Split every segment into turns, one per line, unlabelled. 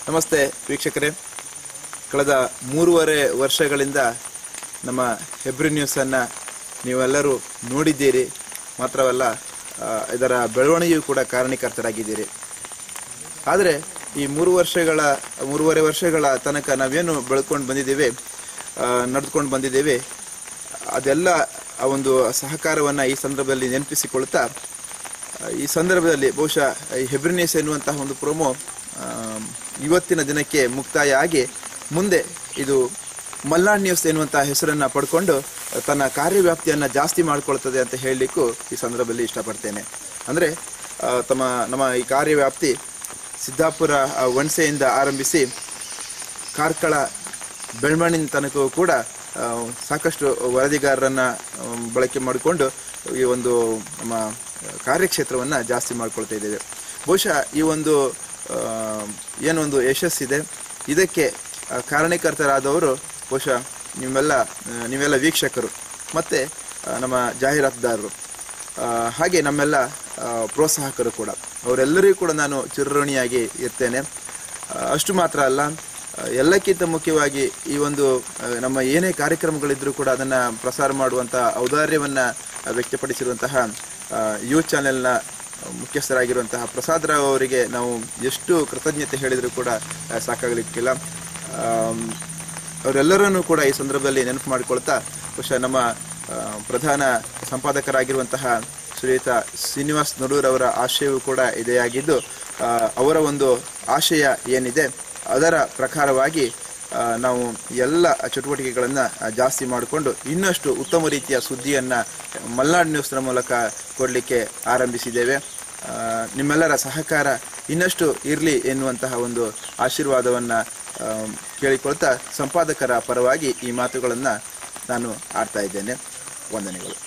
ನಮಸ್ತೆ ವೀಕ್ಷಕರೇ ಕಳೆದ ಮೂರುವರೆ ವರ್ಷಗಳಿಂದ ನಮ್ಮ ಹೆಬ್ರಿ ನ್ಯೂಸನ್ನು ನೀವೆಲ್ಲರೂ ನೋಡಿದ್ದೀರಿ ಮಾತ್ರವಲ್ಲ ಆ, ಇದರ ಬೆಳವಣಿಗೆಯೂ ಕೂಡ ಕಾರಣೀಕರ್ತರಾಗಿದ್ದೀರಿ ಆದರೆ ಈ ಮೂರು ವರ್ಷಗಳ ಮೂರುವರೆ ವರ್ಷಗಳ ತನಕ ನಾವೇನು ಬೆಳ್ಕೊಂಡು ಬಂದಿದ್ದೇವೆ ನಡೆದುಕೊಂಡು ಬಂದಿದ್ದೇವೆ ಅದೆಲ್ಲ ಆ ಒಂದು ಸಹಕಾರವನ್ನು ಈ ಸಂದರ್ಭದಲ್ಲಿ ನೆನಪಿಸಿಕೊಳ್ತಾ ಆ, ಈ ಸಂದರ್ಭದಲ್ಲಿ ಬಹುಶಃ ಈ ಹೆಬ್ರಿನೇಸ್ ಎನ್ನುವಂತಹ ಒಂದು ಪ್ರೋಮೋ ಆ, ಇವತ್ತಿನ ದಿನಕ್ಕೆ ಮುಕ್ತಾಯ ಆಗಿ ಮುಂದೆ ಇದು ಮಲ್ನಾಡ್ ನ್ಯೂಸ್ ಎನ್ನುವಂತಹ ಹೆಸರನ್ನ ಪಡ್ಕೊಂಡು ತನ್ನ ಕಾರ್ಯವ್ಯಾಪ್ತಿಯನ್ನ ಜಾಸ್ತಿ ಮಾಡ್ಕೊಳ್ತದೆ ಅಂತ ಹೇಳಲಿಕ್ಕೂ ಈ ಸಂದರ್ಭದಲ್ಲಿ ಇಷ್ಟಪಡ್ತೇನೆ ಅಂದ್ರೆ ಆ, ತಮ್ಮ ನಮ್ಮ ಈ ಕಾರ್ಯವ್ಯಾಪ್ತಿ ಸಿದ್ದಾಪುರ ಆ, ವಣ್ಸೆಯಿಂದ ಆರಂಭಿಸಿ ಕಾರ್ಕಳ ಬೆಳ್ಮಣ್ಣಿನ ತನಕವೂ ಕೂಡ ಆ, ಸಾಕಷ್ಟು ವರದಿಗಾರರನ್ನ ಆ, ಬಳಕೆ ಮಾಡಿಕೊಂಡು ಈ ಒಂದು ನಮ್ಮ ಕಾರ್ಯಕ್ಷೇತ್ರವನ್ನು ಜಾಸ್ತಿ ಮಾಡ್ಕೊಳ್ತಾ ಇದ್ದೇವೆ ಬಹುಶಃ ಈ ಒಂದು ಆ, ಏನೊಂದು ಯಶಸ್ಸಿದೆ ಇದಕ್ಕೆ ಆ, ಕಾರಣೀಕರ್ತರಾದವರು ಬಹುಶಃ ನಿಮ್ಮೆಲ್ಲ ಆ, ನೀವೆಲ್ಲ ವೀಕ್ಷಕರು ಮತ್ತು ನಮ್ಮ ಜಾಹೀರಾತುದಾರರು ಆ, ಹಾಗೆ ನಮ್ಮೆಲ್ಲ ಆ, ಪ್ರೋತ್ಸಾಹಕರು ಕೂಡ ಅವರೆಲ್ಲರಿಗೂ ಕೂಡ ನಾನು ಚಿರಋಣಿಯಾಗಿ ಇರ್ತೇನೆ ಆ, ಅಷ್ಟು ಮಾತ್ರ ಅಲ್ಲ ಆ, ಎಲ್ಲಕ್ಕಿಂತ ಮುಖ್ಯವಾಗಿ ಈ ಒಂದು ಆ, ನಮ್ಮ ಏನೇ ಕಾರ್ಯಕ್ರಮಗಳಿದ್ರೂ ಕೂಡ ಅದನ್ನು ಪ್ರಸಾರ ಮಾಡುವಂಥ ಔದಾರ್ಯವನ್ನು ವ್ಯಕ್ತಪಡಿಸಿರುವಂತಹ ಆ, ಯೂ ಚಾನೆಲ್ನ ಮುಖ್ಯಸ್ಥರಾಗಿರುವಂತಹ ಪ್ರಸಾದ್ ರಾವ್ ಅವರಿಗೆ ನಾವು ಎಷ್ಟು ಕೃತಜ್ಞತೆ ಹೇಳಿದರೂ ಕೂಡ ಆ, ಸಾಕಾಗಲಿಕ್ಕಿಲ್ಲ ಆಮ್, ಅವರೆಲ್ಲರನ್ನೂ ಕೂಡ ಈ ಸಂದರ್ಭದಲ್ಲಿ ನೆನಪು ಮಾಡಿಕೊಳ್ತಾ ಬಹುಶಃ ನಮ್ಮ ಆ, ಪ್ರಧಾನ ಸಂಪಾದಕರಾಗಿರುವಂತಹ ಶ್ರೀಯುತ ಶ್ರೀನಿವಾಸ್ ನಡೂರ್ ಅವರ ಆಶಯವೂ ಕೂಡ ಇದೇಯಾಗಿದ್ದು ಆ, ಅವರ ಒಂದು ಆಶಯ ಏನಿದೆ ಅದರ ಪ್ರಕಾರವಾಗಿ ಆ, ನಾವು ಎಲ್ಲ ಚಟುವಟಿಕೆಗಳನ್ನು ಜಾಸ್ತಿ ಮಾಡಿಕೊಂಡು ಇನ್ನಷ್ಟು ಉತ್ತಮ ರೀತಿಯ ಸುದ್ದಿಯನ್ನು ಮಲ್ನಾಡ್ ನ್ಯೂಸ್ನ ಮೂಲಕ ಕೊಡಲಿಕ್ಕೆ ಆರಂಭಿಸಿದ್ದೇವೆ ಆ, ನಿಮ್ಮೆಲ್ಲರ ಸಹಕಾರ ಇನ್ನಷ್ಟು ಇರಲಿ ಎನ್ನುವಂತಹ ಒಂದು ಆಶೀರ್ವಾದವನ್ನು ಕೇಳಿಕೊಳ್ತಾ ಸಂಪಾದಕರ ಪರವಾಗಿ ಈ ಮಾತುಗಳನ್ನು ನಾನು ಆಡ್ತಾ ಇದ್ದೇನೆ ವಂದನೆಗಳು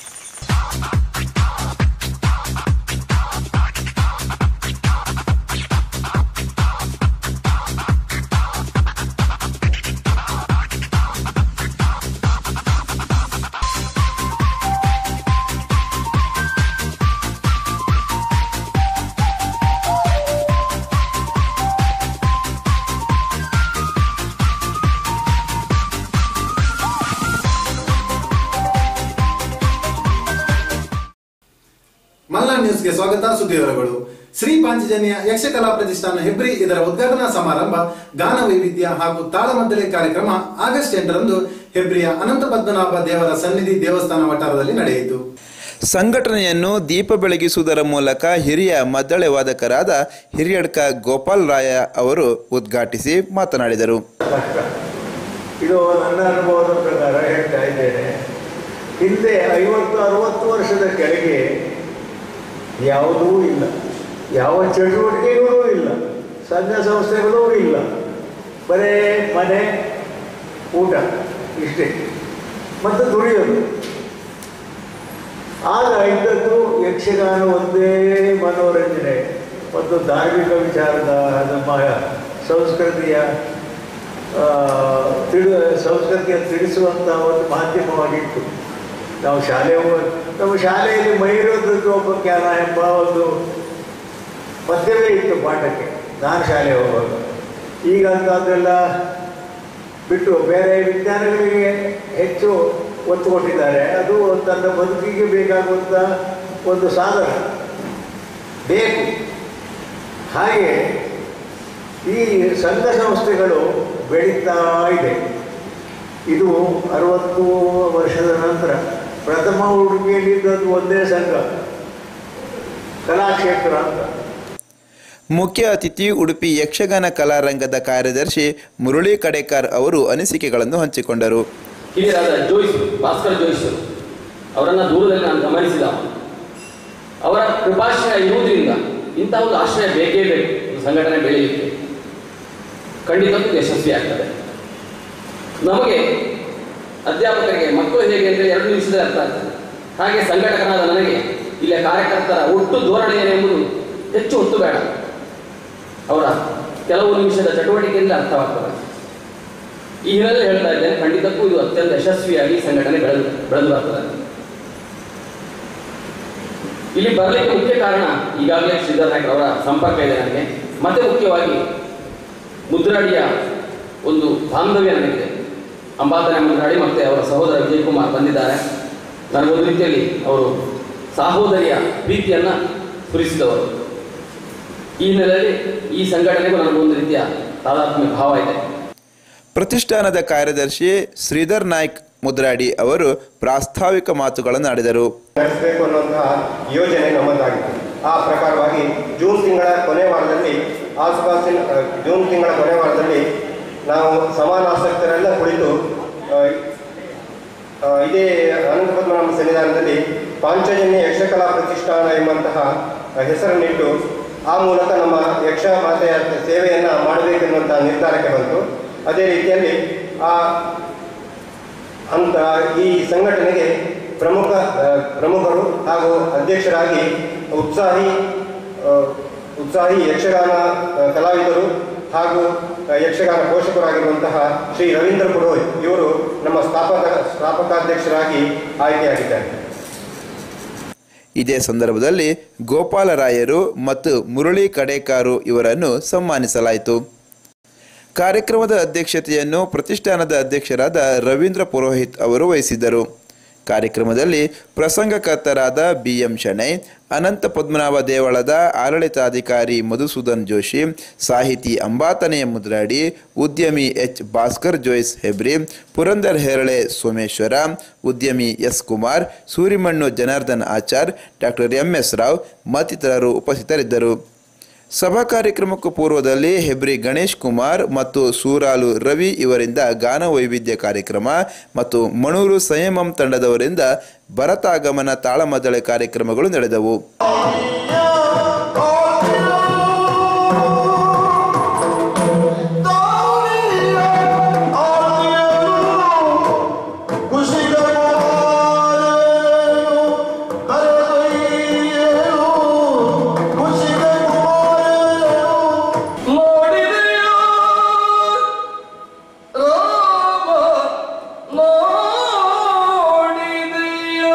ಮಲ್ನಾಡ್ ನ್ಯೂಸ್ಗೆ ಸ್ವಾಗತ ಸುದ್ದಿವರಗಳು ಶ್ರೀ ಪಾಂಚಜನ್ಯ ಯಕ್ಷಕಲಾ ಪ್ರತಿಷ್ಠಾನ ಹೆಬ್ರಿ ಇದರ ಉದ್ಘಾಟನಾ ಸಮಾರಂಭ ಗಾನ ವೈವಿಧ್ಯ ಹಾಗೂ ತಾಳಮದ್ದಳೆ ಕಾರ್ಯಕ್ರಮ ಆಗಸ್ಟ್ ಎಂಟರಂದು ಹೆಬ್ರಿಯ ಅನಂತ ಪದ್ಮನಾಭ ದೇವರ ಸನ್ನಿಧಿ ದೇವಸ್ಥಾನ ವಠಾರದಲ್ಲಿ ನಡೆಯಿತು
ಸಂಘಟನೆಯನ್ನು ದೀಪ ಬೆಳಗಿಸುವುದರ ಮೂಲಕ ಹಿರಿಯ ಮದ್ದಳೆ ವಾದಕರಾದ ಹಿರಿಯಡ್ಕ ಗೋಪಾಲ್ ರಾಯ ಅವರು ಉದ್ಘಾಟಿಸಿ ಮಾತನಾಡಿದರು
ಇದು ನನ್ನ ಅನುಭವದ ಪ್ರಕಾರ ಹೇಳ್ತಾ ಇದ್ದೇನೆ ಹಿಂದೆ ಐವತ್ತು ಅರವತ್ತು ವರ್ಷದ ಕೆಳಗೆ ಯಾವುದೂ ಇಲ್ಲ ಯಾವ ಚಟುವಟಿಕೆಗಳೂ ಇಲ್ಲ ಸಂಘ ಸಂಸ್ಥೆಗಳೂ ಇಲ್ಲ ಬರೇ ಮನೆ ಊಟ ಇಷ್ಟೇ ಮತ್ತು ದುಡಿಯೋದು ಆಗ ಇದ್ದದ್ದು ಯಕ್ಷಗಾನ ಒಂದೇ ಮನೋರಂಜನೆ ಮತ್ತು ಧಾರ್ಮಿಕ ವಿಚಾರದ ನಮ್ಮ ಸಂಸ್ಕೃತಿಯ ಆ, ತಿಳು ಸಂಸ್ಕೃತಿಯ ತಿಳಿಸುವಂಥ ಒಂದು ಮಾಧ್ಯಮವಾಗಿತ್ತು ನಾವು ಶಾಲೆ ಹೋಗ್- ನಮ್ಮ ಶಾಲೆಯಲ್ಲಿ ಮೈರೋದ್ಯೋಪಖ್ಯಾನ ಎಂಬ ಒಂದು ಪದ್ಯವೇ ಇತ್ತು ಪಾಠಕ್ಕೆ ನಾನು ಶಾಲೆ ಹೋಗುವಾಗ ಈಗ ಅಂಥದ್ದೆಲ್ಲ ಬಿಟ್ಟು ಬೇರೆ ವಿಜ್ಞಾನಗಳಿಗೆ ಹೆಚ್ಚು ಒತ್ತು ಕೊಟ್ಟಿದ್ದಾರೆ ಅದು ತನ್ನ ಬದುಕಿಗೆ ಬೇಕಾಗುವಂಥ ಒಂದು ಸಾಧನ ಬೇಕು ಹಾಗೆ ಈ ಸಂಘ ಸಂಸ್ಥೆಗಳು ಬೆಳೀತಾ ಇದೆ ಇದು ಅರವತ್ತು ವರ್ಷದ ನಂತರ ಪ್ರಥಮ ಉಡುಪಿಯಲ್ಲಿದ್ದದ್ದು ಒಂದೇ ಸಂಘ ಕಲಾಕ್ಷೇತ್ರ ಅಂತ
ಮುಖ್ಯ ಅತಿಥಿ ಉಡುಪಿ ಯಕ್ಷಗಾನ ಕಲಾರಂಗದ ಕಾರ್ಯದರ್ಶಿ ಮುರಳಿ ಕಡೇಕರ್ ಅವರು ಅನಿಸಿಕೆಗಳನ್ನು ಹಂಚಿಕೊಂಡರು
ಹಿರಿಯರಾದ ಜೋಯಿಸ್ ಭಾಸ್ಕರ್ ಜೋಯಿಸ್ ಅವರನ್ನು ದೂರದಲ್ಲಿ ನಾನು ಗಮನಿಸಿದ ಅವರ ಕೃಪಾಶ್ರಯ ಇರುವುದರಿಂದ ಇಂಥ ಒಂದು ಆಶ್ರಯ ಬೇಕೇ ಬೇಕು ಒಂದು ಸಂಘಟನೆ ಬೆಳೆಯಲಿಕ್ಕೆ ಖಂಡಿತಕ್ಕೂ ಯಶಸ್ವಿ ಆಗ್ತದೆ ನಮಗೆ ಅಧ್ಯಾಪಕರಿಗೆ ಮಕ್ಕಳು ಹೇಗೆ ಅಂದರೆ ಎರಡು ನಿಮಿಷದಲ್ಲಿ ಅರ್ಥ ಆಗ್ತದೆ ಹಾಗೆ ಸಂಘಟಕನಾದ ನನಗೆ ಇಲ್ಲಿಯ ಕಾರ್ಯಕರ್ತರ ಒಟ್ಟು ಧೋರಣೆ ಏನೆಂಬುದು ಹೆಚ್ಚು ಹೊತ್ತು ಬೇಡ ಅವರ ಕೆಲವು ನಿಮಿಷದ ಚಟುವಟಿಕೆಯಿಂದ ಅರ್ಥವಾಗ್ತದೆ ಈ ಹಿನ್ನೆಲೆ ಹೇಳ್ತಾ ಇದ್ದೇನೆ ಖಂಡಿತಕ್ಕೂ ಇದು ಅತ್ಯಂತ ಯಶಸ್ವಿಯಾಗಿ ಈ ಸಂಘಟನೆ ಬೆಳೆದು ಬೆಳೆದು ಬರ್ತದೆ ಇಲ್ಲಿ ಬರಲಿಕ್ಕೆ ಮುಖ್ಯ ಕಾರಣ ಈಗಾಗಲೇ ಶ್ರೀಧರ್ ನಾಯ್ಕ ಅವರ ಸಂಪರ್ಕ ಇದೆ ನನಗೆ ಮತ್ತೆ ಮುಖ್ಯವಾಗಿ ಮುದ್ರಾಡಿಯ ಒಂದು ಬಾಂಧವ್ಯ ನನಗಿದೆ ಅಂಬಾತನೆ ಮುದ್ರಾಡಿ ಮತ್ತು ಅವರ ಸಹೋದರ ವಿಜಯಕುಮಾರ್ ಬಂದಿದ್ದಾರೆ ನನಗೊಂದು ರೀತಿಯಲ್ಲಿ ಅವರು ಸಹೋದರಿಯ ಪ್ರೀತಿಯನ್ನು ಸುರಿಸಿದವರು ಈ ಹಿನ್ನೆಲೆಯಲ್ಲಿ ಈ ಸಂಘಟನೆಗೂ ನನಗೊಂದು ರೀತಿಯ ತಾದಾತ್ಮ್ಯ ಭಾವ ಇದೆ
ಪ್ರತಿಷ್ಠಾನದ ಕಾರ್ಯದರ್ಶಿ ಶ್ರೀಧರ್ ನಾಯ್ಕ್ ಮುದ್ರಾಡಿ ಅವರು ಪ್ರಾಸ್ತಾವಿಕ ಮಾತುಗಳನ್ನು ಆಡಿದರು
ನಡೆಸಬೇಕು ಅನ್ನುವಂತಹ ಯೋಜನೆ ನಮ್ಮದಾಗಿತ್ತು ಆ ಪ್ರಕಾರವಾಗಿ ಜೂನ್ ತಿಂಗಳ ಕೊನೆ ವಾರದಲ್ಲಿ ಆಸುಪಾಸಿನ ಆ, ಜೂನ್ ತಿಂಗಳ ಕೊನೆ ವಾರದಲ್ಲಿ ನಾವು ಸಮಾನಾಸಕ್ತರೆಲ್ಲ ಕುಳಿತು ಆ, ಆ, ಇದೇ ಅನಂತ ಪದ್ಮನಾಭ ಸನ್ನಿಧಾನದಲ್ಲಿ ಪಾಂಚಜನ್ಯ ಯಕ್ಷಕಲಾ ಪ್ರತಿಷ್ಠಾನ ಎಂಬಂತಹ ಆ, ಹೆಸರನ್ನಿಟ್ಟು ಆ ಮೂಲಕ ನಮ್ಮ ಯಕ್ಷ ಮಾತೆಯ ಸೇವೆಯನ್ನು ಮಾಡಬೇಕೆನ್ನುವಂತಹ ನಿರ್ಧಾರಕ್ಕೆ ಬಂತು ಅದೇ ರೀತಿಯಲ್ಲಿ ಆ ಅಂತ ಈ ಸಂಘಟನೆಗೆ ಪ್ರಮುಖ ಆ, ಪ್ರಮುಖರು ಹಾಗೂ ಅಧ್ಯಕ್ಷರಾಗಿ ಉತ್ಸಾಹಿ ಆ, ಉತ್ಸಾಹಿ ಯಕ್ಷಗಾನ ಆ, ಕಲಾವಿದರು ಹಾಗೂ ಆ, ಯಕ್ಷಗಾನ ಪೋಷಕರಾಗಿರುವಂತಹ ಶ್ರೀ ರವೀಂದ್ರ ಪುರೋಹಿತ್ ಇವರು ನಮ್ಮ ಸ್ಥಾಪಕ ಸ್ಥಾಪಕಾಧ್ಯಕ್ಷರಾಗಿ ಆಯ್ಕೆಯಾಗಿದ್ದಾರೆ
ಇದೇ ಸಂದರ್ಭದಲ್ಲಿ ಗೋಪಾಲರಾಯರು ಮತ್ತು ಮುರಳಿ ಕಡೇಕಾರು ಇವರನ್ನು ಸನ್ಮಾನಿಸಲಾಯಿತು ಕಾರ್ಯಕ್ರಮದ ಅಧ್ಯಕ್ಷತೆಯನ್ನು ಪ್ರತಿಷ್ಠಾನದ ಅಧ್ಯಕ್ಷರಾದ ರವೀಂದ್ರ ಪುರೋಹಿತ್ ಅವರು ವಹಿಸಿದ್ದರು ಕಾರ್ಯಕ್ರಮದಲ್ಲಿ ಪ್ರಸಂಗಕರ್ತರಾದ ಬಿ ಎಂ ಶೆಣೈ ಅನಂತ ಪದ್ಮನಾಭ ದೇವಳದ ಆಡಳಿತಾಧಿಕಾರಿ ಮಧುಸೂದನ್ ಜೋಶಿ ಸಾಹಿತಿ ಅಂಬಾತನೆಯ ಮುದ್ರಾಡಿ ಉದ್ಯಮಿ ಎಚ್ ಭಾಸ್ಕರ್ ಜೋಯ್ಸ್ ಹೆಬ್ರಿ ಪುರಂದರ್ ಹೇರಳೆ ಸೋಮೇಶ್ವರ ಉದ್ಯಮಿ S Kumar Surimannu Janardhan Achar doctor M S Rao ಮತ್ತಿತರರು ಉಪಸ್ಥಿತರಿದ್ದರು ಸಭಾ ಕಾರ್ಯಕ್ರಮಕ್ಕೂ ಪೂರ್ವದಲ್ಲಿ ಹೆಬ್ರಿ ಗಣೇಶ್ ಕುಮಾರ್ ಮತ್ತು ಸೂರಾಲು ರವಿ ಇವರಿಂದ ಗಾನ ವೈವಿಧ್ಯ ಕಾರ್ಯಕ್ರಮ ಮತ್ತು ಮಣೂರು ಸಂಯಮಂ ತಂಡದವರಿಂದ ಭರತಾಗಮನ ತಾಳಮದ್ದಳೆ ಕಾರ್ಯಕ್ರಮಗಳು ನಡೆದವು
ನೋಡಿದೆಯೋ ರಾಮ ನೋಡಿದೆಯೋ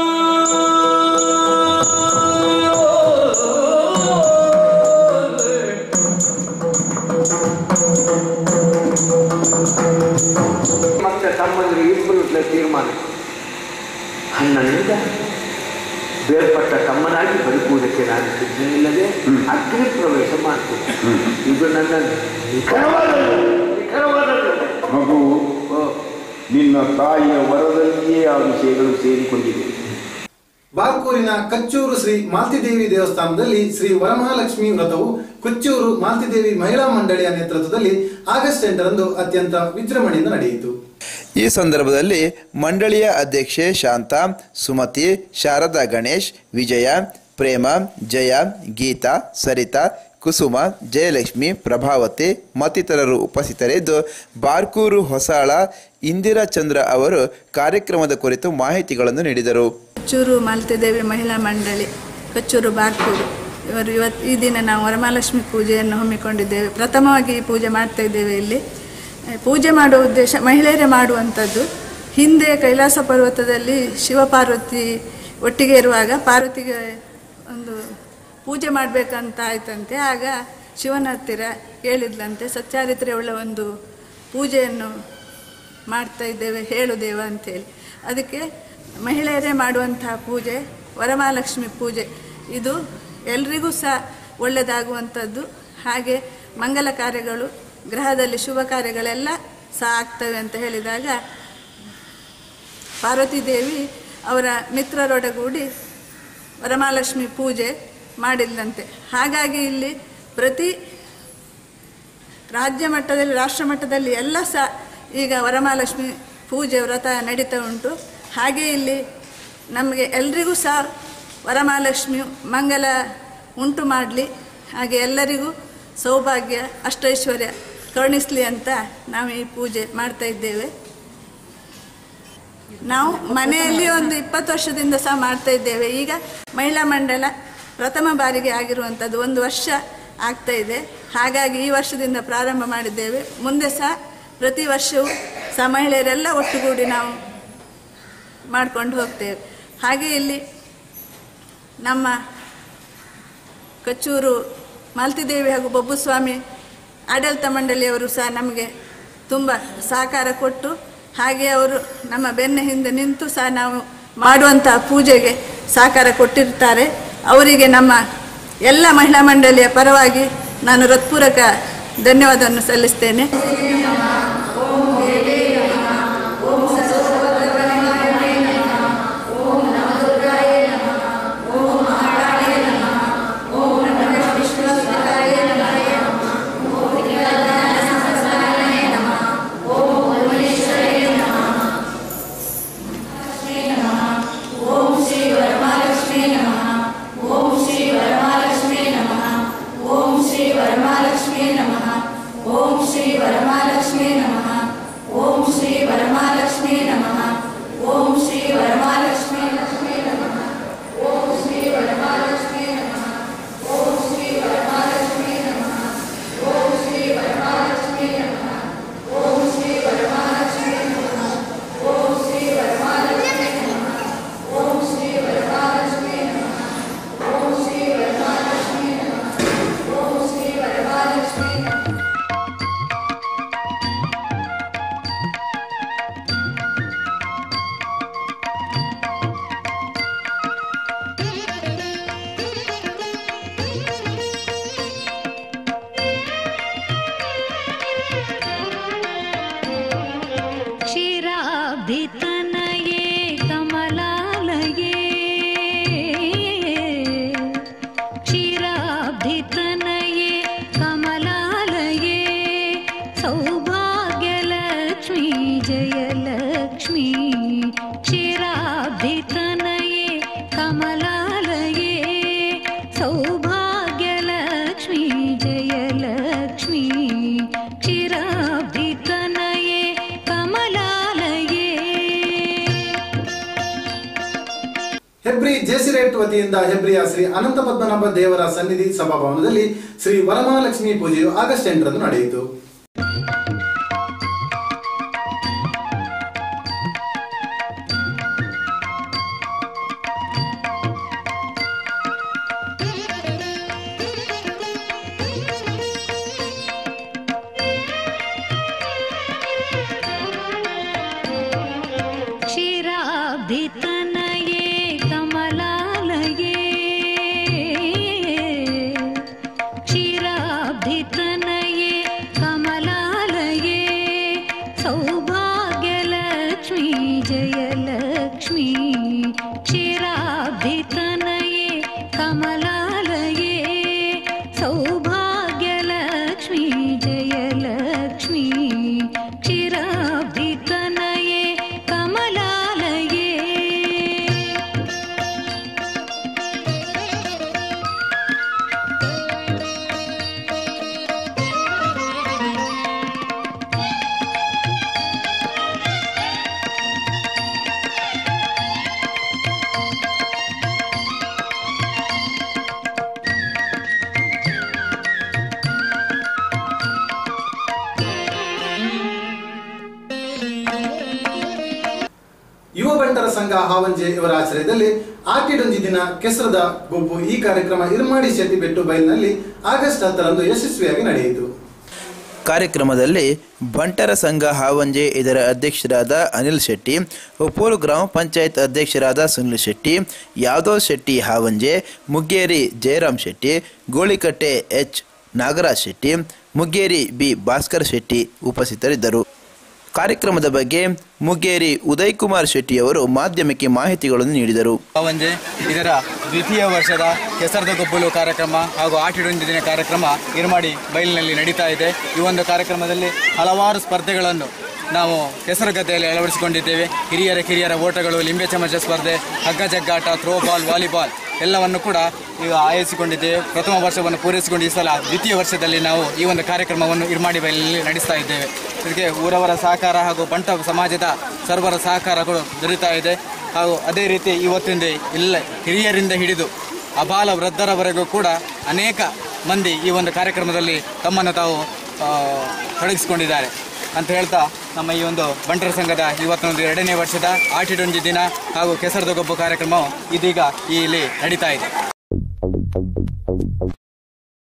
ಮತ್ತೆ ತಮ್ಮಂದಿರು ಇಬ್ಬರು ತೀರ್ಮಾನ ನನ್ನಿಂದ ಬೇರ್ಪಟ್ಟ ತಮ್ಮನಾಗಿ ಬದುಕುವುದಕ್ಕೆ ನಾನು ಸಿದ್ಧನಿಲ್ಲದೆ ಅಗ್ನಿ ಪ್ರವೇಶ ಮಾಡ್ತೀನಿ ಇದು ನನ್ನ ನಿಖರವಾದ ನಿಖರವಾದ ನಿರ್ಣಯ.
ಮಗು ನಿನ್ನ ತಾಯಿಯ ವರದಲ್ಲಿಯೇ ಆ ವಿಷಯಗಳು ಸೇರಿಕೊಂಡಿವೆ
ಬಾರ್ಕೂರಿನ ಕಚ್ಚೂರು ಶ್ರೀ ಮಾಲ್ತಿದೇವಿ ದೇವಸ್ಥಾನದಲ್ಲಿ ಶ್ರೀ ವರಮಹಾಲಕ್ಷ್ಮಿ ವ್ರತವು ಕುಚ್ಚೂರು ಮಾಲ್ತಿದೇವಿ ಮಹಿಳಾ ಮಂಡಳಿಯ ನೇತೃತ್ವದಲ್ಲಿ ಆಗಸ್ಟ್ ಎಂಟರಂದು ಅತ್ಯಂತ ವಿಜೃಂಭಣೆಯಿಂದ ನಡೆಯಿತು
ಈ ಸಂದರ್ಭದಲ್ಲಿ ಮಂಡಳಿಯ ಅಧ್ಯಕ್ಷೆ ಶಾಂತಾ ಸುಮತಿ ಶಾರದಾ ಗಣೇಶ್ ವಿಜಯ ಪ್ರೇಮ ಜಯ ಗೀತಾ ಸರಿತಾ ಕುಸುಮ ಜಯಲಕ್ಷ್ಮಿ ಪ್ರಭಾವತಿ ಮತ್ತಿತರರು ಉಪಸ್ಥಿತರಿದ್ದು ಬಾರ್ಕೂರು ಹೊಸಾಳ ಇಂದಿರಾ ಚಂದ್ರ ಅವರು ಕಾರ್ಯಕ್ರಮದ ಕುರಿತು ಮಾಹಿತಿಗಳನ್ನು ನೀಡಿದರು
ಕಚ್ಚೂರು ಮಾಲ್ತಿದೇವಿ ಮಹಿಳಾ ಮಂಡಳಿ ಕಚ್ಚೂರು ಬಾರ್ಕೂರು ಇವರು ಇವತ್ತು ಈ ದಿನ ನಾವು ವರಮಹಾಲಕ್ಷ್ಮಿ ಪೂಜೆಯನ್ನು ಹಮ್ಮಿಕೊಂಡಿದ್ದೇವೆ ಪ್ರಥಮವಾಗಿ ಈ ಪೂಜೆ ಮಾಡ್ತಾ ಇದ್ದೇವೆ ಇಲ್ಲಿ ಆ, ಪೂಜೆ ಮಾಡುವ ಉದ್ದೇಶ ಮಹಿಳೆಯರೇ ಮಾಡುವಂಥದ್ದು ಹಿಂದೆ ಕೈಲಾಸ ಪರ್ವತದಲ್ಲಿ ಶಿವಪಾರ್ವತಿ ಒಟ್ಟಿಗೆ ಇರುವಾಗ ಪಾರ್ವತಿಗೆ ಒಂದು ಪೂಜೆ ಮಾಡಬೇಕಂತ ಆಯ್ತಂತೆ ಆಗ ಶಿವನ ಹತ್ತಿರ ಕೇಳಿದ್ಲಂತೆ ಸಚ್ಚಾರಿತ್ರ್ಯ ಉಳ್ಳ ಒಂದು ಪೂಜೆಯನ್ನು ಮಾಡ್ತಾ ಇದ್ದೇವೆ ಹೇಳು ದೇವ ಅಂತೇಳಿ ಅದಕ್ಕೆ ಮಹಿಳೆಯರೇ ಮಾಡುವಂತಹ ಪೂಜೆ ವರಮಹಾಲಕ್ಷ್ಮಿ ಪೂಜೆ ಇದು ಎಲ್ರಿಗೂ ಸಹ ಒಳ್ಳೆಯದಾಗುವಂಥದ್ದು ಹಾಗೆ ಮಂಗಲ ಕಾರ್ಯಗಳು ಗ್ರಹದಲ್ಲಿ ಶುಭ ಕಾರ್ಯಗಳೆಲ್ಲ ಸಹ ಆಗ್ತವೆ ಅಂತ ಹೇಳಿದಾಗ ಪಾರ್ವತಿ ದೇವಿ ಅವರ ಮಿತ್ರರೊಡಗೂಡಿ ವರಮಹಾಲಕ್ಷ್ಮಿ ಪೂಜೆ ಮಾಡಿಲ್ಲಂತೆ ಹಾಗಾಗಿ ಇಲ್ಲಿ ಪ್ರತಿ ರಾಜ್ಯ ಮಟ್ಟದಲ್ಲಿ ರಾಷ್ಟ್ರ ಮಟ್ಟದಲ್ಲಿ ಎಲ್ಲ ಸಹ ಈಗ ವರಮಹಾಲಕ್ಷ್ಮಿ ಪೂಜೆ ವ್ರತ ನಡೀತಾ ಉಂಟು ಹಾಗೆ ಇಲ್ಲಿ ನಮಗೆ ಎಲ್ರಿಗೂ ಸಹ ವರಮಹಾಲಕ್ಷ್ಮಿ ಮಂಗಲ ಉಂಟು ಮಾಡಲಿ ಹಾಗೆ ಎಲ್ಲರಿಗೂ ಸೌಭಾಗ್ಯ ಅಷ್ಟೈಶ್ವರ್ಯ ಕರುಣಿಸಲಿ ಅಂತ ನಾವು ಈ ಪೂಜೆ ಮಾಡ್ತಾ ಇದ್ದೇವೆ ನಾವು ಮನೆಯಲ್ಲಿ ಒಂದು ಇಪ್ಪತ್ತು ವರ್ಷದಿಂದ ಸಹ ಮಾಡ್ತಾ ಇದ್ದೇವೆ ಈಗ ಮಹಿಳಾ ಮಂಡಲ ಪ್ರಥಮ ಬಾರಿಗೆ ಆಗಿರುವಂಥದ್ದು ಒಂದು ವರ್ಷ ಆಗ್ತಾ ಇದೆ ಹಾಗಾಗಿ ಈ ವರ್ಷದಿಂದ ಪ್ರಾರಂಭ ಮಾಡಿದ್ದೇವೆ ಮುಂದೆ ಸಹ ಪ್ರತಿ ವರ್ಷವೂ ಸಹ ಮಹಿಳೆಯರೆಲ್ಲ ಒಟ್ಟುಗೂಡಿ ನಾವು ಮಾಡ್ಕೊಂಡು ಹೋಗ್ತೇವೆ ಹಾಗೆ ಇಲ್ಲಿ ನಮ್ಮ ಕಚ್ಚೂರು ಮಾಲ್ತಿದೇವಿ ಹಾಗೂ ಬಬ್ಬುಸ್ವಾಮಿ ಆಡಳಿತ ಮಂಡಳಿಯವರು ಸಹ ನಮಗೆ ತುಂಬ ಸಹಕಾರ ಕೊಟ್ಟು ಹಾಗೆ ಅವರು ನಮ್ಮ ಬೆನ್ನ ಹಿಂದೆ ನಿಂತು ಸಹ ನಾವು ಮಾಡುವಂಥ ಪೂಜೆಗೆ ಸಹಕಾರ ಕೊಟ್ಟಿರ್ತಾರೆ ಅವರಿಗೆ ನಮ್ಮ ಎಲ್ಲ ಮಹಿಳಾ ಮಂಡಳಿಯ ಪರವಾಗಿ ನಾನು ಹೃತ್ಪೂರ್ವಕ ಧನ್ಯವಾದವನ್ನು ಸಲ್ಲಿಸ್ತೇನೆ
क्षीराब्धितनये कमलालये क्षीराब्धितनये कमलालये सौभाग्यलक्ष्मी जयलक्ष्मी क्षीराब्धितनये कमलालये सौभाग्यलक्ष्मी जयलक्ष्मी क्षीराब्धितनये कमलालये
ಹೆಬ್ರಿ ಜೇಸಿರೇಟ್ ವತಿಯಿಂದ ಹೆಬ್ರಿಯ ಶ್ರೀ ಅನಂತ ಪದ್ಮನಾಭ ದೇವರ ಸನ್ನಿಧಿ ಸಭಾಭವನದಲ್ಲಿ ಶ್ರೀ ವರಮಹಾಲಕ್ಷ್ಮಿ ಪೂಜೆಯು ಆಗಸ್ಟ್ ಎಂಟರಂದು ನಡೆಯಿತು
क्षीराब्धितनये कमलालये क्षीराब्धितनये कमलालये सौभाग्यलक्ष्मी जयलक्ष्मी क्षीराब्धितनये कमलालये सौभाग्यलक्ष्मी जयलक्ष्मी क्षीराब्धितनये कमलालये
ಯುವ ಬಂಟರ ಸಂಘ ಹಾವಂಜೆ ಇವರ ಆಶ್ರಯದಲ್ಲಿ ಆಟಿಡೊಂಜಿ ದಿನ ಕೆಸರದ ಗುಂಪು ಈ ಕಾರ್ಯಕ್ರಮ ಇರ್ಮಾಡಿ ಶೆಟ್ಟಿ ಬೆಟ್ಟು ಬೈಲ್ನಲ್ಲಿ ಆಗಸ್ಟ್ ಹತ್ತರಂದು ಯಶಸ್ವಿಯಾಗಿ ನಡೆಯಿತು
ಕಾರ್ಯಕ್ರಮದಲ್ಲಿ ಬಂಟರ ಸಂಘ ಹಾವಂಜೆ ಇದರ ಅಧ್ಯಕ್ಷರಾದ ಅನಿಲ್ ಶೆಟ್ಟಿ ಉಪ್ಪೂರು ಗ್ರಾಮ ಪಂಚಾಯತ್ ಅಧ್ಯಕ್ಷರಾದ ಸುನಿಲ್ ಶೆಟ್ಟಿ ಯಾದವ್ ಶೆಟ್ಟಿ ಹಾವಂಜೆ ಮುಗ್ಗೇರಿ ಜಯರಾಮ್ ಶೆಟ್ಟಿ ಗೋಳಿಕಟ್ಟೆ ಎಚ್ ನಾಗರಾಜ್ ಶೆಟ್ಟಿ ಮುಗ್ಗೇರಿ ಬಿ ಭಾಸ್ಕರ್ ಶೆಟ್ಟಿ ಉಪಸ್ಥಿತರಿದ್ದರು ಕಾರ್ಯಕ್ರಮದ ಬಗ್ಗೆ ಮುಗ್ಗೇರಿ ಉದಯ್ ಕುಮಾರ್ ಶೆಟ್ಟಿಯವರು ಮಾಧ್ಯಮಕ್ಕೆ ಮಾಹಿತಿಗಳನ್ನು ನೀಡಿದರು
ಪಾವಂಜೆ ಇದರ ದ್ವಿತೀಯ ವರ್ಷದ ಕೆಸರದ ಗೊಬ್ಬಲು ಕಾರ್ಯಕ್ರಮ ಹಾಗೂ ಆಟಿಡೊಂದು ದಿನ ಕಾರ್ಯಕ್ರಮ ಇರ್ಮಾಡಿ ಬಯಲಿನಲ್ಲಿ ನಡೀತಾ ಇದೆ ಈ ಒಂದು ಕಾರ್ಯಕ್ರಮದಲ್ಲಿ ಹಲವಾರು ಸ್ಪರ್ಧೆಗಳನ್ನು ನಾವು ಕೆಸರು ಗದ್ದೆಯಲ್ಲಿ ಅಳವಡಿಸಿಕೊಂಡಿದ್ದೇವೆ ಹಿರಿಯರ ಕಿರಿಯರ ಓಟಗಳು ಲಿಂಬೆ ಚಮಚ ಸ್ಪರ್ಧೆ ಹಗ್ಗ ಜಗ್ಗಾಟ ಥ್ರೋ ಬಾಲ್ ವಾಲಿಬಾಲ್ ಎಲ್ಲವನ್ನು ಕೂಡ ಈಗ ಆಯೋಜಿಸಿಕೊಂಡಿದ್ದೇವೆ ಪ್ರಥಮ ವರ್ಷವನ್ನು ಪೂರೈಸಿಕೊಂಡು ಈ ಸಲ ದ್ವಿತೀಯ ವರ್ಷದಲ್ಲಿ ನಾವು ಈ ಒಂದು ಕಾರ್ಯಕ್ರಮವನ್ನು ಇರ್ಮಾಡಿ ಬಯಲಿನಲ್ಲಿ ನಡೆಸ್ತಾ ಇದ್ದೇವೆ ಇದಕ್ಕೆ ಊರವರ ಸಹಕಾರ ಹಾಗೂ ಬಂಟ ಸಮಾಜದ ಸರ್ವರ ಸಹಕಾರಗಳು ದೊರೀತಾ ಇದೆ ಹಾಗೂ ಅದೇ ರೀತಿ ಇವತ್ತಿಂದ ಇಲ್ಲ ಹಿರಿಯರಿಂದ ಹಿಡಿದು ಅಬಾಲ ವೃದ್ಧರವರೆಗೂ ಕೂಡ ಅನೇಕ ಮಂದಿ ಈ ಒಂದು ಕಾರ್ಯಕ್ರಮದಲ್ಲಿ ತಮ್ಮನ್ನು ತಾವು ಆ, ತೊಡಗಿಸಿಕೊಂಡಿದ್ದಾರೆ ಅಂತ ಹೇಳ್ತಾ ನಮ್ಮ ಈ ಒಂದು ಬಂಟರ ಸಂಘದ ಇವತ್ತೊಂದು ಎರಡನೇ ವರ್ಷದ ಆಟಿಡೊಂಜಿ ದಿನ ಹಾಗೂ ಕೆಸರದ ಗೊಬ್ಬು ಕಾರ್ಯಕ್ರಮವು ಇದೀಗ ಇಲ್ಲಿ ನಡೀತಾ ಇದೆ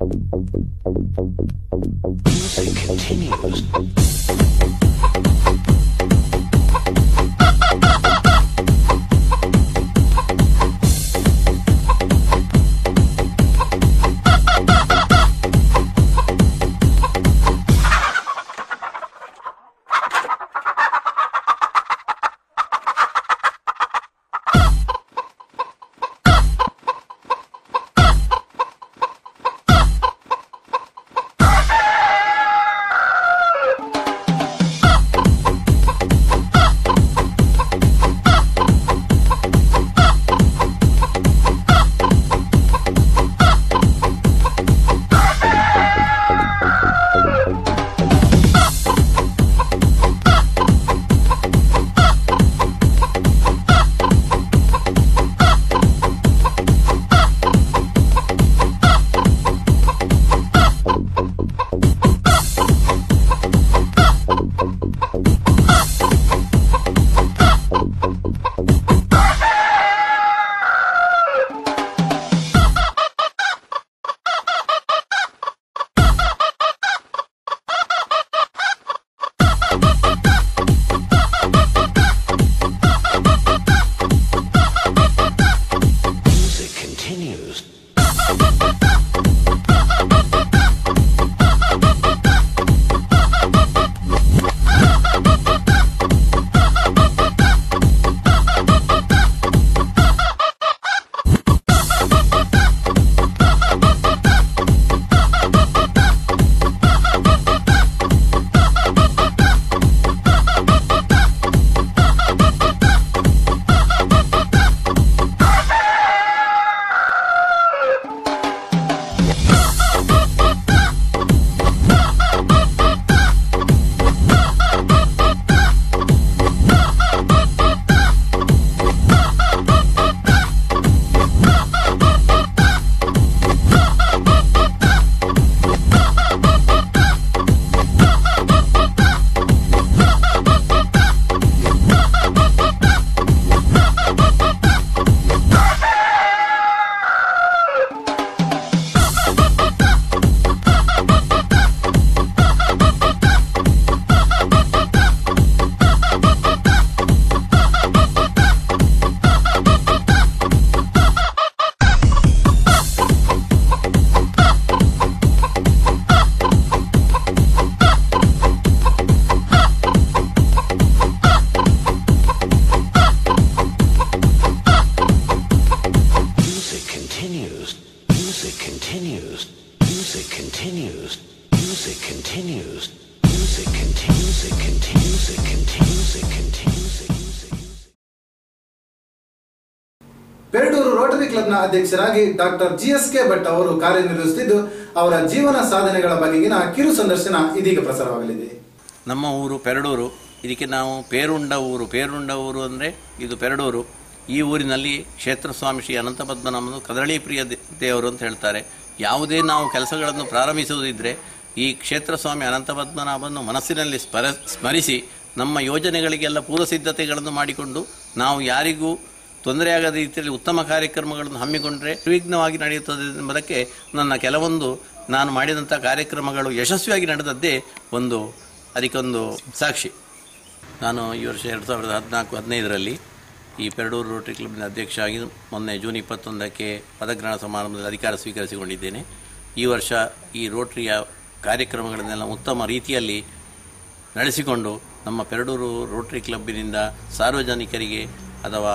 ಪೆರಡೂರು ರೋಟರಿ ಕ್ಲಬ್ನ ಅಧ್ಯಕ್ಷರಾಗಿ doctor G S K Bhat ಅವರು ಕಾರ್ಯನಿರ್ವಹಿಸುತ್ತಿದ್ದು ಅವರ ಜೀವನ ಸಾಧನೆಗಳ ಬಗೆಗಿನ ಕಿರು ಸಂದರ್ಶನ ಇದೀಗ ಪ್ರಸಾರವಾಗಲಿದೆ
ನಮ್ಮ ಊರು ಪೆರಡೂರು ಇದಕ್ಕೆ ನಾವು ಪೇರುಂಡ ಊರು ಪೇರುಂಡ ಊರು ಅಂದರೆ ಇದು ಪೆರಡೂರು ಈ ಊರಿನಲ್ಲಿ ಕ್ಷೇತ್ರ ಸ್ವಾಮಿ ಶ್ರೀ ಅನಂತ ಪದ್ಮನಾಭನು ಕದಳಿ ಪ್ರಿಯ ದೇ- ದೇವರು ಅಂತ ಹೇಳ್ತಾರೆ ಯಾವುದೇ ನಾವು ಕೆಲಸಗಳನ್ನು ಪ್ರಾರಂಭಿಸುವುದಿದ್ದರೆ ಈ ಕ್ಷೇತ್ರ ಸ್ವಾಮಿ ಅನಂತ ಪದ್ಮನಾಭನು ಮನಸ್ಸಿನಲ್ಲಿ ಸ್ಮರ ಸ್ಮರಿಸಿ ನಮ್ಮ ಯೋಜನೆಗಳಿಗೆಲ್ಲ ಪೂರ್ವ ಸಿದ್ಧತೆಗಳನ್ನು ಮಾಡಿಕೊಂಡು ನಾವು ಯಾರಿಗೂ ತೊಂದರೆಯಾಗದ ರೀತಿಯಲ್ಲಿ ಉತ್ತಮ ಕಾರ್ಯಕ್ರಮಗಳನ್ನು ಹಮ್ಮಿಕೊಂಡರೆ ನಿರ್ವಿಘ್ನವಾಗಿ ನಡೆಯುತ್ತದೆ ಎಂಬುದಕ್ಕೆ ನನ್ನ ಕೆಲವೊಂದು ನಾನು ಮಾಡಿದಂಥ ಕಾರ್ಯಕ್ರಮಗಳು ಯಶಸ್ವಿಯಾಗಿ ನಡೆದದ್ದೇ ಒಂದು ಅದಕ್ಕೊಂದು ಸಾಕ್ಷಿ ನಾನು ಈ ವರ್ಷ ಎರಡು ಸಾವಿರದ ಹದಿನಾಲ್ಕು ಹದಿನೈದರಲ್ಲಿ ಈ ಪೆರಡೂರು ರೋಟರಿ ಕ್ಲಬ್ನ ಅಧ್ಯಕ್ಷ ಆಗಿ ಮೊನ್ನೆ ಜೂನ್ ಇಪ್ಪತ್ತೊಂದಕ್ಕೆ ಪದಗ್ರಹಣ ಸಮಾರಂಭದಲ್ಲಿ ಅಧಿಕಾರ ಸ್ವೀಕರಿಸಿಕೊಂಡಿದ್ದೇನೆ ಈ ವರ್ಷ ಈ ರೋಟರಿಯ ಕಾರ್ಯಕ್ರಮಗಳನ್ನೆಲ್ಲ ಉತ್ತಮ ರೀತಿಯಲ್ಲಿ ನಡೆಸಿಕೊಂಡು ನಮ್ಮ ಪೆರಡೂರು ರೋಟರಿ ಕ್ಲಬ್ಬಿನಿಂದ ಸಾರ್ವಜನಿಕರಿಗೆ ಅಥವಾ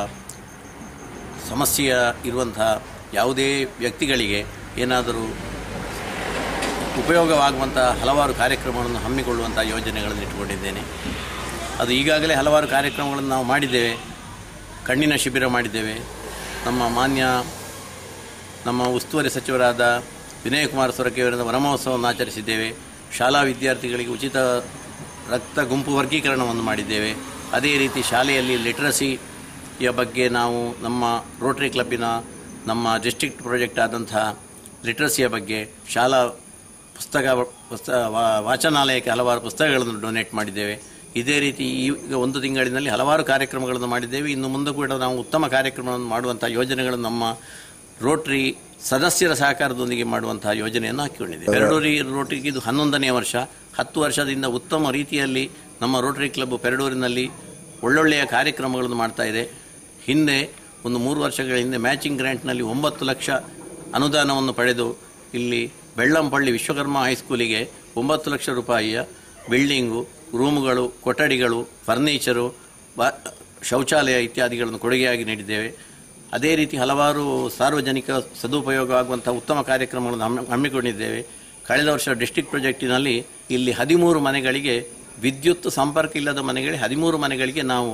ಸಮಸ್ಯೆಯ ಇರುವಂತಹ ಯಾವುದೇ ವ್ಯಕ್ತಿಗಳಿಗೆ ಏನಾದರೂ ಉಪಯೋಗವಾಗುವಂಥ ಹಲವಾರು ಕಾರ್ಯಕ್ರಮಗಳನ್ನು ಹಮ್ಮಿಕೊಳ್ಳುವಂಥ ಯೋಜನೆಗಳನ್ನು ಇಟ್ಟುಕೊಂಡಿದ್ದೇನೆ ಅದು ಈಗಾಗಲೇ ಹಲವಾರು ಕಾರ್ಯಕ್ರಮಗಳನ್ನು ನಾವು ಮಾಡಿದ್ದೇವೆ ಕಣ್ಣಿನ ಶಿಬಿರ ಮಾಡಿದ್ದೇವೆ ನಮ್ಮ ಮಾನ್ಯ ನಮ್ಮ ಉಸ್ತುವಾರಿ ಸಚಿವರಾದ ವಿನಯಕುಮಾರ ಸೊರಕೆಯವರಿಂದ ವನಮಹೋತ್ಸವವನ್ನು ಆಚರಿಸಿದ್ದೇವೆ ಶಾಲಾ ವಿದ್ಯಾರ್ಥಿಗಳಿಗೆ ಉಚಿತ ರಕ್ತ ಗುಂಪು ವರ್ಗೀಕರಣವನ್ನು ಮಾಡಿದ್ದೇವೆ ಅದೇ ರೀತಿ ಶಾಲೆಯಲ್ಲಿ ಲಿಟ್ರಸಿಯ ಬಗ್ಗೆ ನಾವು ನಮ್ಮ ರೋಟರಿ ಕ್ಲಬ್ಬಿನ ನಮ್ಮ ಡಿಸ್ಟ್ರಿಕ್ಟ್ ಪ್ರಾಜೆಕ್ಟ್ ಆದಂತಹ ಲಿಟ್ರಸಿಯ ಬಗ್ಗೆ ಶಾಲಾ ಪುಸ್ತಕ ಪುಸ್ತ ವಾ- ವಾಚನಾಲಯಕ್ಕೆ ಹಲವಾರು ಪುಸ್ತಕಗಳನ್ನು ಡೊನೇಟ್ ಮಾಡಿದ್ದೇವೆ ಇದೇ ರೀತಿ ಈಗ ಒಂದು ತಿಂಗಳಿನಲ್ಲಿ ಹಲವಾರು ಕಾರ್ಯಕ್ರಮಗಳನ್ನು ಮಾಡಿದ್ದೇವೆ ಇನ್ನು ಮುಂದೆ ಕೂಡ ನಾವು ಉತ್ತಮ ಕಾರ್ಯಕ್ರಮವನ್ನು ಮಾಡುವಂಥ ಯೋಜನೆಗಳನ್ನು ನಮ್ಮ ರೋಟರಿ ಸದಸ್ಯರ ಸಹಕಾರದೊಂದಿಗೆ ಮಾಡುವಂತಹ ಯೋಜನೆಯನ್ನು ಹಾಕಿಕೊಂಡಿದೆ ಪೆರಡೂರಿ ರೋಟರಿಗೆ ಇದು ಹನ್ನೊಂದನೇ ವರ್ಷ ಹತ್ತು ವರ್ಷದಿಂದ ಉತ್ತಮ ರೀತಿಯಲ್ಲಿ ನಮ್ಮ ರೋಟರಿ ಕ್ಲಬ್ ಪೆರಡೂರಿನಲ್ಲಿ ಒಳ್ಳೊಳ್ಳೆಯ ಕಾರ್ಯಕ್ರಮಗಳನ್ನು ಮಾಡ್ತಾ ಇದೆ ಹಿಂದೆ ಒಂದು ಮೂರು ವರ್ಷಗಳ ಹಿಂದೆ ಮ್ಯಾಚಿಂಗ್ ಗ್ರ್ಯಾಂಟ್ನಲ್ಲಿ ಒಂಬತ್ತು ಲಕ್ಷ ಅನುದಾನವನ್ನು ಪಡೆದು ಇಲ್ಲಿ ಬೆಳ್ಳಂಪಳ್ಳಿ ವಿಶ್ವಕರ್ಮ ಹೈಸ್ಕೂಲಿಗೆ ಒಂಬತ್ತು ಲಕ್ಷ ರೂಪಾಯಿಯ ಬಿಲ್ಡಿಂಗು ರೂಮುಗಳು ಕೊಠಡಿಗಳು ಫರ್ನಿಚರು ಬಾ ಶೌಚಾಲಯ ಇತ್ಯಾದಿಗಳನ್ನು ಕೊಡುಗೆಯಾಗಿ ನೀಡಿದ್ದೇವೆ ಅದೇ ರೀತಿ ಹಲವಾರು ಸಾರ್ವಜನಿಕ ಸದುಪಯೋಗ ಆಗುವಂಥ ಉತ್ತಮ ಕಾರ್ಯಕ್ರಮಗಳನ್ನು ಹಮ್ಮಿ ಹಮ್ಮಿಕೊಂಡಿದ್ದೇವೆ ಕಳೆದ ವರ್ಷ ಡಿಸ್ಟಿಕ್ ಪ್ರಾಜೆಕ್ಟಿನಲ್ಲಿ ಇಲ್ಲಿ ಹದಿಮೂರು ಮನೆಗಳಿಗೆ ವಿದ್ಯುತ್ ಸಂಪರ್ಕ ಇಲ್ಲದ ಮನೆಗಳಿಗೆ ಹದಿಮೂರು ಮನೆಗಳಿಗೆ ನಾವು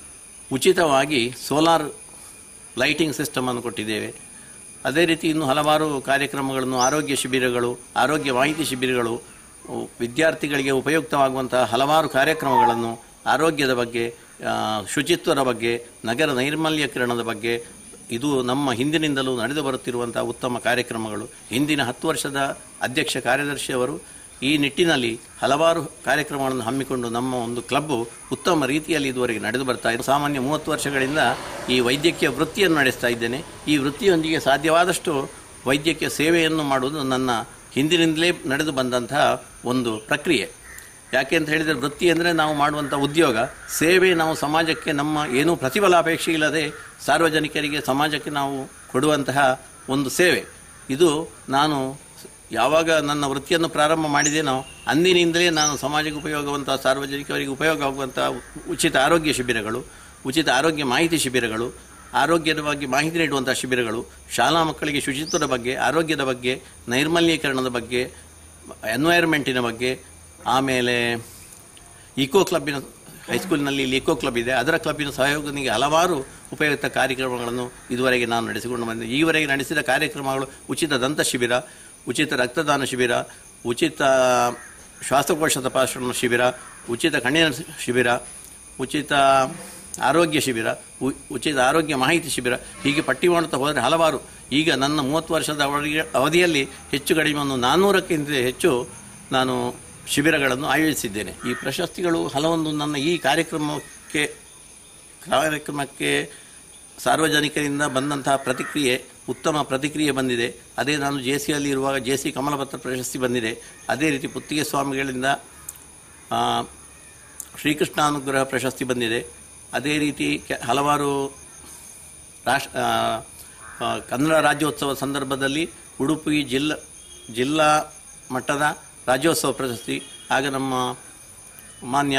ಉಚಿತವಾಗಿ ಸೋಲಾರ್ ಲೈಟಿಂಗ್ ಸಿಸ್ಟಮನ್ನು ಕೊಟ್ಟಿದ್ದೇವೆ ಅದೇ ರೀತಿ ಇನ್ನು ಹಲವಾರು ಕಾರ್ಯಕ್ರಮಗಳನ್ನು ಆರೋಗ್ಯ ಶಿಬಿರಗಳು ಆರೋಗ್ಯ ಮಾಹಿತಿ ಶಿಬಿರಗಳು ಉ, ವಿದ್ಯಾರ್ಥಿಗಳಿಗೆ ಉಪಯುಕ್ತವಾಗುವಂತಹ ಹಲವಾರು ಕಾರ್ಯಕ್ರಮಗಳನ್ನು ಆರೋಗ್ಯದ ಬಗ್ಗೆ ಆ, ಶುಚಿತ್ವದ ಬಗ್ಗೆ ನಗರ ನೈರ್ಮಲ್ಯೀಕರಣದ ಬಗ್ಗೆ ಇದು ನಮ್ಮ ಹಿಂದಿನಿಂದಲೂ ನಡೆದು ಬರುತ್ತಿರುವಂತಹ ಉತ್ತಮ ಕಾರ್ಯಕ್ರಮಗಳು ಹಿಂದಿನ ಹತ್ತು ವರ್ಷದ ಅಧ್ಯಕ್ಷ ಕಾರ್ಯದರ್ಶಿಯವರು ಈ ನಿಟ್ಟಿನಲ್ಲಿ ಹಲವಾರು ಕಾರ್ಯಕ್ರಮಗಳನ್ನು ಹಮ್ಮಿಕೊಂಡು ನಮ್ಮ ಒಂದು ಕ್ಲಬ್ಬು ಉತ್ತಮ ರೀತಿಯಲ್ಲಿ ಇದುವರೆಗೆ ನಡೆದು ಬರ್ತಾ ಇದೆ ಸಾಮಾನ್ಯ ಮೂವತ್ತು ವರ್ಷಗಳಿಂದ ಈ ವೈದ್ಯಕೀಯ ವೃತ್ತಿಯನ್ನು ನಡೆಸ್ತಾ ಇದ್ದೇನೆ ಈ ವೃತ್ತಿಯೊಂದಿಗೆ ಸಾಧ್ಯವಾದಷ್ಟು ವೈದ್ಯಕೀಯ ಸೇವೆಯನ್ನು ಮಾಡುವುದು ನನ್ನ ಹಿಂದಿನಿಂದಲೇ ನಡೆದು ಬಂದಂತಹ ಒಂದು ಪ್ರಕ್ರಿಯೆ ಯಾಕೆ ಅಂತ ಹೇಳಿದರೆ ವೃತ್ತಿ ಅಂದರೆ ನಾವು ಮಾಡುವಂಥ ಉದ್ಯೋಗ ಸೇವೆ ನಾವು ಸಮಾಜಕ್ಕೆ ನಮ್ಮ ಏನೂ ಪ್ರತಿಫಲಾಪೇಕ್ಷೆ ಇಲ್ಲದೆ ಸಾರ್ವಜನಿಕರಿಗೆ ಸಮಾಜಕ್ಕೆ ನಾವು ಕೊಡುವಂತಹ ಒಂದು ಸೇವೆ ಇದು ನಾನು ಯಾವಾಗ ನನ್ನ ವೃತ್ತಿಯನ್ನು ಪ್ರಾರಂಭ ಮಾಡಿದೇನೋ ಅಂದಿನಿಂದಲೇ ನಾನು ಸಮಾಜಕ್ಕೆ ಉಪಯೋಗವಂಥ ಸಾರ್ವಜನಿಕರಿಗೆ ಉಪಯೋಗ ಆಗುವಂಥ ಉಚಿತ ಆರೋಗ್ಯ ಶಿಬಿರಗಳು ಉಚಿತ ಆರೋಗ್ಯ ಮಾಹಿತಿ ಶಿಬಿರಗಳು ಆರೋಗ್ಯದ ಬಗ್ಗೆ ಮಾಹಿತಿ ನೀಡುವಂಥ ಶಿಬಿರಗಳು ಶಾಲಾ ಮಕ್ಕಳಿಗೆ ಶುಚಿತ್ವದ ಬಗ್ಗೆ ಆರೋಗ್ಯದ ಬಗ್ಗೆ ನೈರ್ಮಲ್ಯೀಕರಣದ ಬಗ್ಗೆ ಎನ್ವೈರ್ಮೆಂಟಿನ ಬಗ್ಗೆ ಆಮೇಲೆ ಇಕೋ ಕ್ಲಬ್ಬಿನ ಹೈಸ್ಕೂಲಿನಲ್ಲಿ ಇಲ್ಲಿ ಇಕೋ ಕ್ಲಬ್ ಇದೆ ಅದರ ಕ್ಲಬ್ಬಿನ ಸಹಯೋಗದೊಂದಿಗೆ ಹಲವಾರು ಉಪಯುಕ್ತ ಕಾರ್ಯಕ್ರಮಗಳನ್ನು ಇದುವರೆಗೆ ನಾನು ನಡೆಸಿಕೊಂಡು ಬಂದೆ ಈವರೆಗೆ ನಡೆಸಿದ ಕಾರ್ಯಕ್ರಮಗಳು ಉಚಿತ ದಂತ ಶಿಬಿರ ಉಚಿತ ರಕ್ತದಾನ ಶಿಬಿರ ಉಚಿತ ಶ್ವಾಸಕೋಶ ತಪಾಸಣಾ ಶಿಬಿರ ಉಚಿತ ಕಣ್ಣಿನ ಶಿಬಿರ ಉಚಿತ ಆರೋಗ್ಯ ಶಿಬಿರ ಉ- ಉಚಿತ ಆರೋಗ್ಯ ಮಾಹಿತಿ ಶಿಬಿರ ಹೀಗೆ ಪಟ್ಟಿ ಮಾಡುತ್ತಾ ಹೋದರೆ ಹಲವಾರು ಈಗ ನನ್ನ ಮೂವತ್ತು ವರ್ಷದ ಅವಧಿಯ ಅವಧಿಯಲ್ಲಿ ಹೆಚ್ಚು ಕಡಿಮೆ ಒಂದು ನಾನ್ನೂರಕ್ಕಿಂತ ಹೆಚ್ಚು ನಾನು ಶಿಬಿರಗಳನ್ನು ಆಯೋಜಿಸಿದ್ದೇನೆ ಈ ಪ್ರಶಸ್ತಿಗಳು ಹಲವೊಂದು ನನ್ನ ಈ ಕಾರ್ಯಕ್ರಮಕ್ಕೆ ಕಾರ್ಯಕ್ರಮಕ್ಕೆ ಸಾರ್ವಜನಿಕರಿಂದ ಬಂದಂತಹ ಪ್ರತಿಕ್ರಿಯೆ ಉತ್ತಮ ಪ್ರತಿಕ್ರಿಯೆ ಬಂದಿದೆ ಅದೇ ನಾನು ಜೆ ಸಿಯಲ್ಲಿ ಇರುವಾಗ ಜೆ ಸಿ ಕಮಲಪತ್ರ ಪ್ರಶಸ್ತಿ ಬಂದಿದೆ ಅದೇ ರೀತಿ ಪುತ್ತಿಗೆ ಸ್ವಾಮಿಗಳಿಂದ ಆ, ಶ್ರೀಕೃಷ್ಣಾನುಗ್ರಹ ಪ್ರಶಸ್ತಿ ಬಂದಿದೆ ಅದೇ ರೀತಿ ಕೆ- ಹಲವಾರು ರಾಷ್ಟ್ರ ಆ, ಆ, ಕನ್ನಡ ರಾಜ್ಯೋತ್ಸವ ಸಂದರ್ಭದಲ್ಲಿ ಉಡುಪಿ ಜಿಲ್ಲಾ ಜಿಲ್ಲಾ ಮಟ್ಟದ ರಾಜ್ಯೋತ್ಸವ ಪ್ರಶಸ್ತಿ ಆಗ ನಮ್ಮ ಮಾನ್ಯ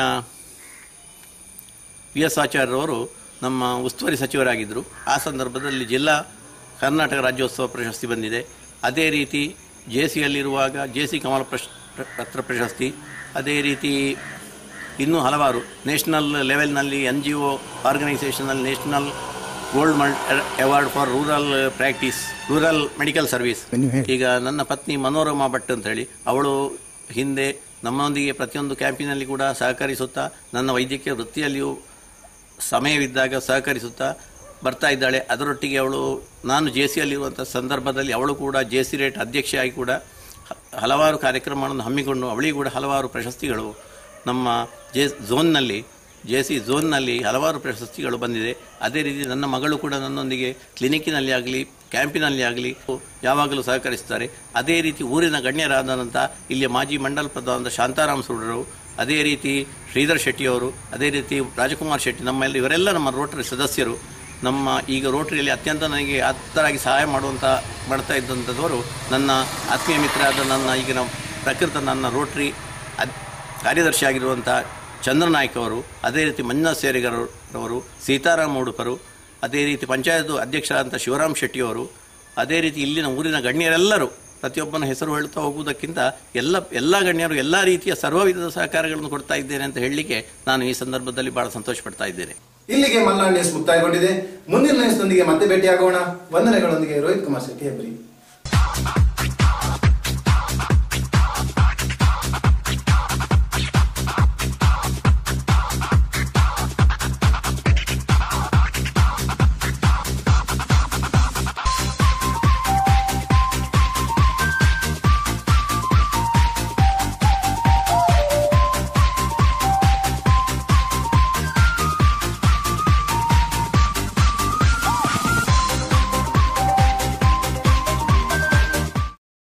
ವಿ ಎಸ್ ಆಚಾರ್ಯರವರು ನಮ್ಮ ಉಸ್ತುವಾರಿ ಸಚಿವರಾಗಿದ್ದರು ಆ ಸಂದರ್ಭದಲ್ಲಿ ಜಿಲ್ಲಾ ಕರ್ನಾಟಕ ರಾಜ್ಯೋತ್ಸವ ಪ್ರಶಸ್ತಿ ಬಂದಿದೆ ಅದೇ ರೀತಿ ಜೆ ಸಿಯಲ್ಲಿರುವಾಗ ಜೆ ಸಿ ಕಮಲ ಪ್ರಶ್ ಪ್ರ- ಪತ್ರ ಪ್ರಶಸ್ತಿ ಅದೇ ರೀತಿ ಇನ್ನೂ ಹಲವಾರು ನ್ಯಾಷನಲ್ ಲೆವೆಲ್ನಲ್ಲಿ ಎನ್ ಜಿ ಒ ಆರ್ಗನೈಸೇಷನಲ್ಲಿ national gold medal award for rural practice rural medical service ಈಗ ನನ್ನ ಪತ್ನಿ ಮನೋರಮಾ ಭಟ್ ಅಂತ ಹೇಳಿ ಅವಳು ಹಿಂದೆ ನಮ್ಮೊಂದಿಗೆ ಪ್ರತಿಯೊಂದು ಕ್ಯಾಂಪಿನಲ್ಲಿ ಕೂಡ ಸಹಕರಿಸುತ್ತಾ ನನ್ನ ವೈದ್ಯಕೀಯ ವೃತ್ತಿಯಲ್ಲಿಯೂ ಸಮಯವಿದ್ದಾಗ ಸಹಕರಿಸುತ್ತಾ ಬರ್ತಾ ಇದ್ದಾಳೆ ಅದರೊಟ್ಟಿಗೆ ಅವಳು ನಾನು ಜೆ ಸಿಯಲ್ಲಿರುವಂಥ ಸಂದರ್ಭದಲ್ಲಿ ಅವಳು ಕೂಡ ಜೆ ಸಿ ರೇಟ್ ಅಧ್ಯಕ್ಷೆಯಾಗಿ ಕೂಡ ಹ- ಹಲವಾರು ಕಾರ್ಯಕ್ರಮಗಳನ್ನು ಹಮ್ಮಿಕೊಂಡು ಅವಳಿಗೆ ಕೂಡ ಹಲವಾರು ಪ್ರಶಸ್ತಿಗಳು ನಮ್ಮ ಜೆ ಝೋನ್ನಲ್ಲಿ ಜೆ ಸಿ ಝೋನ್ನಲ್ಲಿ ಹಲವಾರು ಪ್ರಶಸ್ತಿಗಳು ಬಂದಿದೆ ಅದೇ ರೀತಿ ನನ್ನ ಮಗಳು ಕೂಡ ನನ್ನೊಂದಿಗೆ ಕ್ಲಿನಿಕ್ಕಿನಲ್ಲಿ ಆಗಲಿ ಕ್ಯಾಂಪಿನಲ್ಲಿ ಆಗಲಿ ಯಾವಾಗಲೂ ಸಹಕರಿಸ್ತಾರೆ ಅದೇ ರೀತಿ ಊರಿನ ಗಣ್ಯರಾದಂಥ ಇಲ್ಲಿಯ ಮಾಜಿ ಮಂಡಲ ಪ್ರಧಾನದ ಶಾಂತಾರಾಮ್ ಸುಡ್ರು ಅದೇ ರೀತಿ ಶ್ರೀಧರ್ ಶೆಟ್ಟಿಯವರು ಅದೇ ರೀತಿ ರಾಜಕುಮಾರ್ ಶೆಟ್ಟಿ ನಮ್ಮೆಲ್ಲ ಇವರೆಲ್ಲ ನಮ್ಮ ರೋಟರಿ ಸದಸ್ಯರು ನಮ್ಮ ಈಗ ರೋಟರಿಯಲ್ಲಿ ಅತ್ಯಂತ ನನಗೆ ಆಪ್ತರಾಗಿ ಸಹಾಯ ಮಾಡುವಂಥ ಮಾಡ್ತಾ ಇದ್ದಂಥದ್ದವರು ನನ್ನ ಆತ್ಮೀಯ ಮಿತ್ರರಾದ ನನ್ನ ಈಗಿನ ಪ್ರಕೃತ ನನ್ನ ರೋಟರಿ ಅದ್ ಕಾರ್ಯದರ್ಶಿಯಾಗಿರುವಂಥ ಚಂದ್ರನಾಯ್ಕ ಅವರು ಅದೇ ರೀತಿ ಮಂಜುನಾಥ್ ಸೇರಿಗರವರು ಸೀತಾರಾಮ್ ಉಡುಪರು ಅದೇ ರೀತಿ ಪಂಚಾಯತ್ ಅಧ್ಯಕ್ಷರಾದಂಥ ಶಿವರಾಮ್ ಶೆಟ್ಟಿಯವರು ಅದೇ ರೀತಿ ಇಲ್ಲಿನ ಊರಿನ ಗಣ್ಯರೆಲ್ಲರೂ ಪ್ರತಿಯೊಬ್ಬನ ಹೆಸರು ಹೇಳ್ತಾ ಹೋಗುವುದಕ್ಕಿಂತ ಎಲ್ಲ ಎಲ್ಲ ಗಣ್ಯರು ಎಲ್ಲ ರೀತಿಯ ಸರ್ವವಿಧದ ಸಹಕಾರಗಳನ್ನು ಕೊಡ್ತಾ ಇದ್ದೇನೆ ಅಂತ ಹೇಳಲಿಕ್ಕೆ ನಾನು ಈ ಸಂದರ್ಭದಲ್ಲಿ ಬಹಳ ಸಂತೋಷ ಪಡ್ತಾ ಇದ್ದೇನೆ
ಇಲ್ಲಿಗೆ ಮಲ್ನಾಡ್ ನ್ಯೂಸ್ ಮುಕ್ತಾಯಗೊಂಡಿದೆ ಮುಂದಿನ ನ್ಯೂಸ್ನೊಂದಿಗೆ ಮತ್ತೆ ಭೇಟಿಯಾಗೋಣ ವಂದನೆಗಳೊಂದಿಗೆ ರೋಹಿತ್ ಕುಮಾರ್ ಶೆಟ್ಟಿ ಹೆಬ್ರಿ